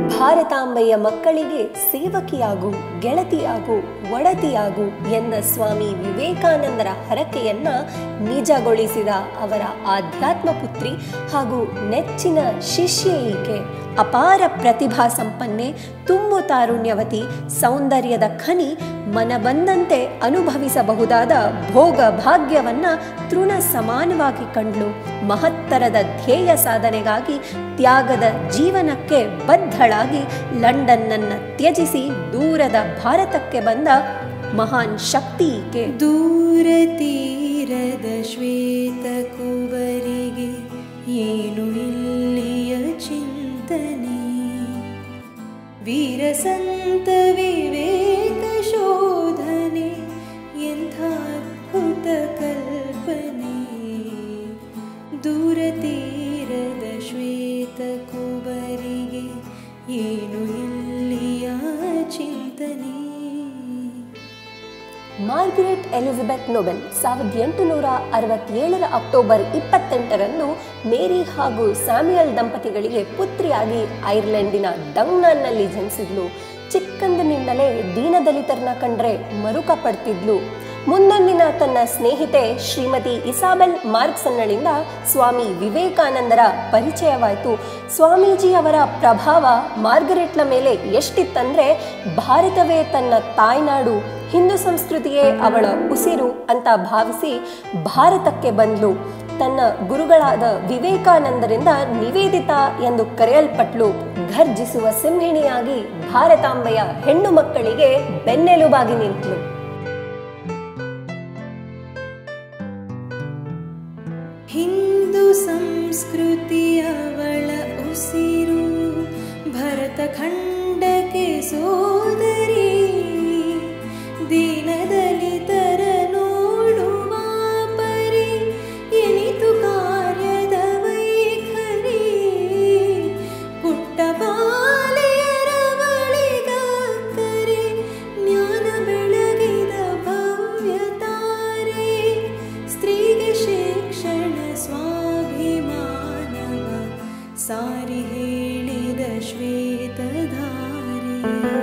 ಭಾರತಾಂಬೆಯ ಮಕ್ಕಳಿಗೆ ಸೇವಕಿಯಾಗು ಗೆಳತಿಯಾಗು ಒಡತಿಯಾಗು ಎಂದ ಸ್ವಾಮಿ ವಿವೇಕಾನಂದರ ಹರಕೆಯನ್ನ ನಿಜಗೊಳಿಸಿದ ಅವರ ಆಧ್ಯಾತ್ಮ ಪುತ್ರಿ ಹಾಗೂ ನೆಚ್ಚಿನ ಶಿಷ್ಯೆ ಈಕೆ ಅಪಾರ ಪ್ರತಿಭಾ ಸಂಪನ್ನೆ ತುಂಬು ತಾರುಣ್ಯವತಿ ಸೌಂದರ್ಯದ ಖನಿ ಮನ ಬಂದಂತೆ ಅನುಭವಿಸಬಹುದಾದ ಭೋಗ ಭಾಗ್ಯವನ್ನ ತೃಣ ಸಮಾನವಾಗಿ ಕಂಡ್ಲು ಮಹತ್ತರದ ಧ್ಯೇಯ ಸಾಧನೆಗಾಗಿ ತ್ಯಾಗದ ಜೀವನಕ್ಕೆ ಬದ್ಧಳಾಗಿ ಲಂಡನ್ನನ್ನ ತ್ಯಜಿಸಿ ದೂರದ ಭಾರತಕ್ಕೆ ಬಂದ ಮಹಾನ್ ಶಕ್ತಿ ಈಕೆ ದೂರ ತೀರದ ಶ್ವೇತ ಕುವರಿಗೆ ಏನು ಇಲ್ಲಿಯ ಚಿಂತನೆ ವೀರಸಂತ ವಿವೇಕ ಶೋಧನೆ ಎಂಥ ಅದ್ಭುತ ಕಲ್ಪನೆ ದೂರ ತೀರದ ಶ್ವೇತ ಕುವರಿಗೆ ಏನು ಇಲ್ಲಿಯ ಚಿಂತನೆ ಮಾರ್ಗರೆಟ್ ಎಲಿಜಬೆತ್ ನೊಬೆಲ್ ಸಾವಿರದ ಎಂಟುನೂರ ಅರವತ್ತೇಳರ ಅಕ್ಟೋಬರ್ ಇಪ್ಪತ್ತೆಂಟರಂದು ಮೇರಿ ಹಾಗೂ ಸ್ಯಾಮ್ಯುಯಲ್ ದಂಪತಿಗಳಿಗೆ ಪುತ್ರಿಯಾಗಿ ಐರ್ಲೆಂಡಿನ ಡಂಗ್ನನ್ನಲ್ಲಿ ಜನಿಸಿದ್ಲು ಚಿಕ್ಕಂದಿನಿಂದಲೇ ದೀನದಲಿತರನ್ನ ಕಂಡ್ರೆ ಮರುಕ ಪಡ್ತಿದ್ಲು ಮುಂದೊಂದಿನ ತನ್ನ ಸ್ನೇಹಿತೆ ಶ್ರೀಮತಿ ಇಸಾಬೆಲ್ ಮಾರ್ಕ್ಸನ್ನಳಿಂದ ಸ್ವಾಮಿ ವಿವೇಕಾನಂದರ ಪರಿಚಯವಾಯಿತು ಸ್ವಾಮೀಜಿಯವರ ಪ್ರಭಾವ ಮಾರ್ಗರೆಟ್ನ ಮೇಲೆ ಎಷ್ಟಿತ್ತಂದ್ರೆ ಭಾರತವೇ ತನ್ನ ತಾಯ್ನಾಡು ಹಿಂದೂ ಸಂಸ್ಕೃತಿಯೇ ಅವಳ ಉಸಿರು ಅಂತ ಭಾವಿಸಿ ಭಾರತಕ್ಕೆ ಬಂದ್ಲು ತನ್ನ ಗುರುಗಳಾದ ವಿವೇಕಾನಂದರಿಂದ ನಿವೇದಿತಾ ಎಂದು ಕರೆಯಲ್ಪಟ್ಲು ಘರ್ಜಿಸುವ ಸಿಂಹಿಣಿಯಾಗಿ ಭಾರತಾಂಬೆಯ ಹೆಣ್ಣು ಮಕ್ಕಳಿಗೆ ಬೆನ್ನೆಲುಬಾಗಿ ನಿಂತಳು ಹಿಂದೂ ಸಂಸ್ಕೃತಿಯವಳ ಉಸಿರು ಭರತ ಖಂಡಕ್ಕೆ ಸೋದರಿ ದೀನದಲಿತರ ನೋಡುವ ಪರಿ ಎನಿತು ಕಾರ್ಯದ ವೈಖರಿ ಪುಟ್ಟ ಬಾಲೆಯರ ಬಳಿಗಕ್ಕರೆ ಜ್ಞಾನ ಬೆಳಗಿದ ಭವ್ಯ ತಾರೆ ಸ್ತ್ರೀಗೆ ಶಿಕ್ಷಣ ಸ್ವಾಭಿಮಾನವ ಸಾರಿ ಹೇಳಿದ ಶ್ವೇತಧಾರೆ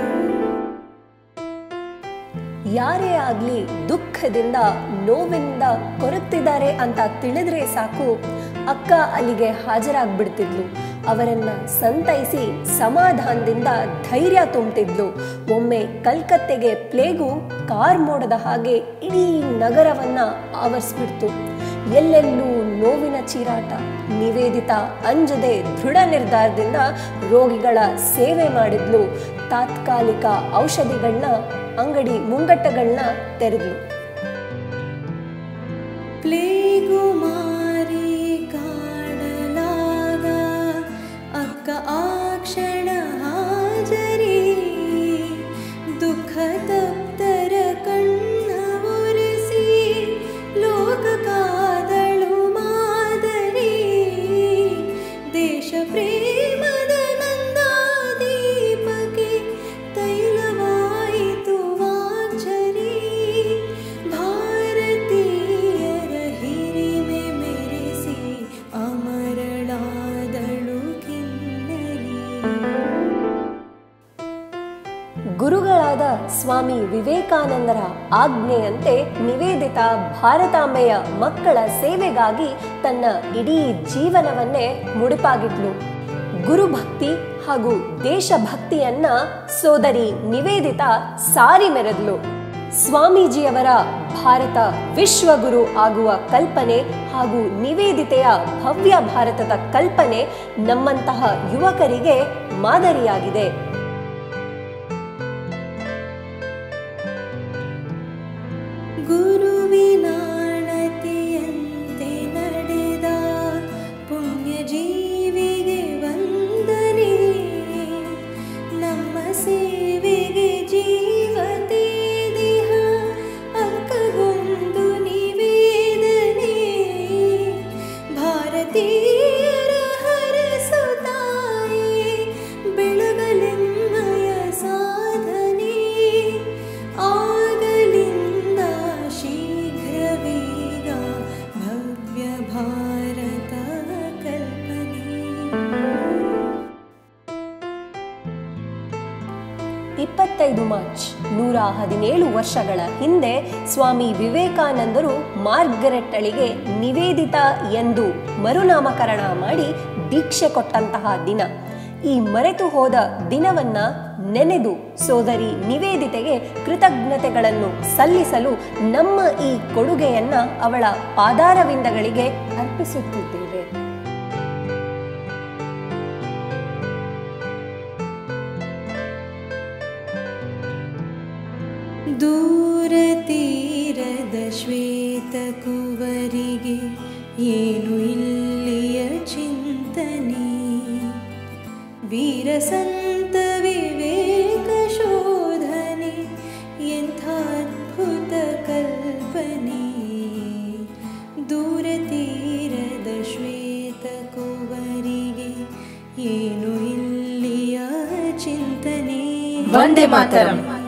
ಯಾರೇ ಆಗ್ಲಿ ದುಃಖದಿಂದ ನೋವಿಂದ ಕೊರಗ್ತಿದ್ದಾರೆ ಅಂತ ತಿಳಿದ್ರೆ ಸಾಕು ಅಕ್ಕ ಅಲ್ಲಿಗೆ ಹಾಜರಾಗ್ಬಿಡ್ತಿದ್ಲು ಅವರನ್ನ ಸಂತೈಸಿ ಸಮಾಧಾನದಿಂದ ಧೈರ್ಯ ತುಂಬ್ತಿದ್ಲು ಒಮ್ಮೆ ಕಲ್ಕತ್ತೆಗೆ ಪ್ಲೇಗು ಕಾರ್ ಮೋಡದ ಹಾಗೆ ಇಡೀ ನಗರವನ್ನ ಆವರಿಸ್ಬಿಡ್ತು ಎಲ್ಲೆಲ್ಲೂ ನೋವಿನ ಚೀರಾಟ ನಿವೇದಿತ ಅಂಜದೆ ದೃಢ ನಿರ್ಧಾರದಿಂದ ರೋಗಿಗಳ ಸೇವೆ ಮಾಡಿದ್ಲು ತಾತ್ಕಾಲಿಕ ಔಷಧಿಗಳನ್ನ ಅಂಗಡಿ ಮುಂಗಟ್ಟಗಳನ್ನ ತೆರೆದ್ಲು ಪ್ಲೇಗು ಮಾರಿ ಕಾಡಲಾಗ ಅಕ್ಕ ಆ ಕ್ಷಣ ಹಾಜರಿ ದುಃಖ ತಪ್ತರ ಕಣ್ಣ ಒರೆಸಿ ಲೋಕ ಕಾದಳು ಮಾದರಿ ದೇಶ ಪ್ರೇಮದ ನಂದಾದೀಪಕ್ಕೆ ತೈಲವಾಯಿತು ವಾಂಚರಿ ಭಾರತೀಯರ ಹಿರಿಮೆ ಮೆರೆಸಿ ಅಮರಳಾದಳು ಕಿನ್ನರಿ ಗುರುಗಳಾದ ಸ್ವಾಮಿ ವಿವೇಕಾನಂದರ ಆಜ್ಞೆಯಂತೆ ನಿವೇದಿತ ಭಾರತಾಂಬೆಯ ಮಕ್ಕಳ ಸೇವೆಗಾಗಿ ತನ್ನ ಇಡೀ ಜೀವನವನ್ನೇ ಮುಡಿಪಾಗಿದ್ಲು ಗುರುಭಕ್ತಿ ಹಾಗೂ ದೇಶಭಕ್ತಿಯನ್ನ ಸೋದರಿ ನಿವೇದಿತ ಸಾರಿ ಮೆರೆದ್ಲು ಸ್ವಾಮೀಜಿಯವರ ಭಾರತ ವಿಶ್ವಗುರು ಆಗುವ ಕಲ್ಪನೆ ಹಾಗೂ ನಿವೇದಿತೆಯ ಭವ್ಯ ಭಾರತದ ಕಲ್ಪನೆ ನಮ್ಮಂತಹ ಯುವಕರಿಗೆ ಮಾದರಿಯಾಗಿದೆ ಗುರುವಿನಾಣತಿಯಂತೆ ನಡೆದ ಪುಣ್ಯ ಜೀವಿಗೆ ವಂದನೆ ನಮ್ಮ ಸೇವೆಗೆ ಜೀವತೆ ದೇಹ ಅಕ್ಕಗೊಂದು ನಿವೇದನೆ ಭಾರತೀಯರ ಹರಸುತ್ತಾಯೇ ಬೆಳಗಲೆಂದು ಇಪ್ಪತ್ತೈದು ಮಾರ್ಚ್ ನೂರ ಹದಿನೇಳು ವರ್ಷಗಳ ಹಿಂದೆ ಸ್ವಾಮಿ ವಿವೇಕಾನಂದರು ಮಾರ್ಗರೆಟ್ಟಳಿಗೆ ನಿವೇದಿತ ಎಂದು ಮರುನಾಮಕರಣ ಮಾಡಿ ದೀಕ್ಷೆ ಕೊಟ್ಟಂತಹ ದಿನ ಈ ಮರೆತು ಹೋದ ದಿನವನ್ನ ನೆನೆದು ಸೋದರಿ ನಿವೇದಿತೆಗೆ ಕೃತಜ್ಞತೆಗಳನ್ನು ಸಲ್ಲಿಸಲು ನಮ್ಮ ಈ ಕೊಡುಗೆಯನ್ನ ಅವಳ ಪಾದಾರವಿಂದಗಳಿಗೆ ಅರ್ಪಿಸುತ್ತಿದ್ದೇವೆ ದೂರ ತೀರದ ಶ್ವೇತಕುವರಿಗೆ ಏನು ಇಲ್ಲಿಯ ಚಿಂತನೆ ವೀರ ಸಂತ ವಿವೇಕ ಶೋಧನೆ ಎಂಥ ಅದ್ಭುತ ಕಲ್ಪನೆ ದೂರ ತೀರದ ಶ್ವೇತಕುವರಿಗೆ ಏನು ಇಲ್ಲಿಯ ಚಿಂತನೆ ವಂದೇ ಮಾತರಂ